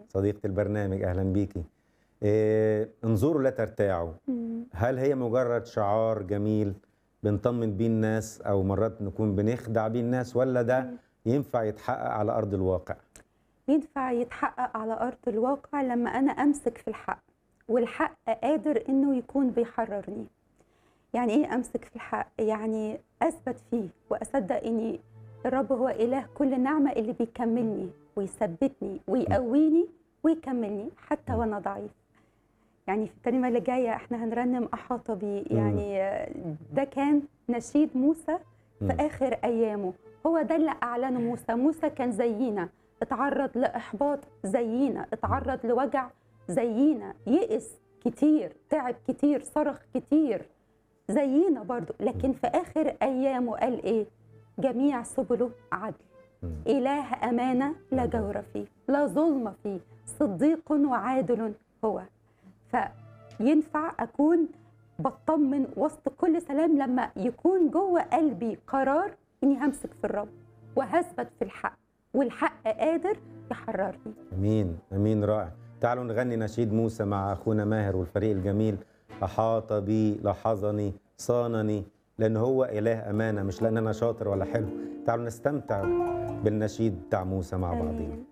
صديقة البرنامج أهلا بيكي إيه انظروا لا ترتاعوا مم. هل هي مجرد شعار جميل بنطمن بيه الناس أو مرات نكون بنخدع بيه الناس ولا ده ينفع يتحقق على أرض الواقع ينفع يتحقق على أرض الواقع لما أنا أمسك في الحق والحق قادر إنه يكون بيحررني يعني إيه أمسك في الحق؟ يعني أثبت فيه وأصدق إني الرب هو إله كل نعمة اللي بيكملني ويثبتني ويقويني ويكملني حتى وأنا ضعيف يعني في الكلمة اللي جاية إحنا هنرنم أحاط بي يعني آه، ده كان نشيد موسى في مم. آخر أيامه هو ده اللي أعلنه موسى موسى كان زينا اتعرض لإحباط زينا اتعرض لوجع زينا يئس كتير تعب كتير صرخ كتير زينا برضو لكن في آخر أيامه قال إيه جميع سبله عدل مم. إله أمانة لا جور فيه لا ظلم فيه صديق وعادل هو فينفع أكون بطمن وسط كل سلام لما يكون جوه قلبي قرار إني همسك في الرب وهثبت في الحق والحق قادر يحررني أمين أمين رائع تعالوا نغني نشيد موسى مع أخونا ماهر والفريق الجميل أحاط بي لاحظني صانني لأن هو إله أمانة مش لأن أنا شاطر ولا حلو تعالوا نستمتع بالنشيد بتاع موسى مع بعضين آمين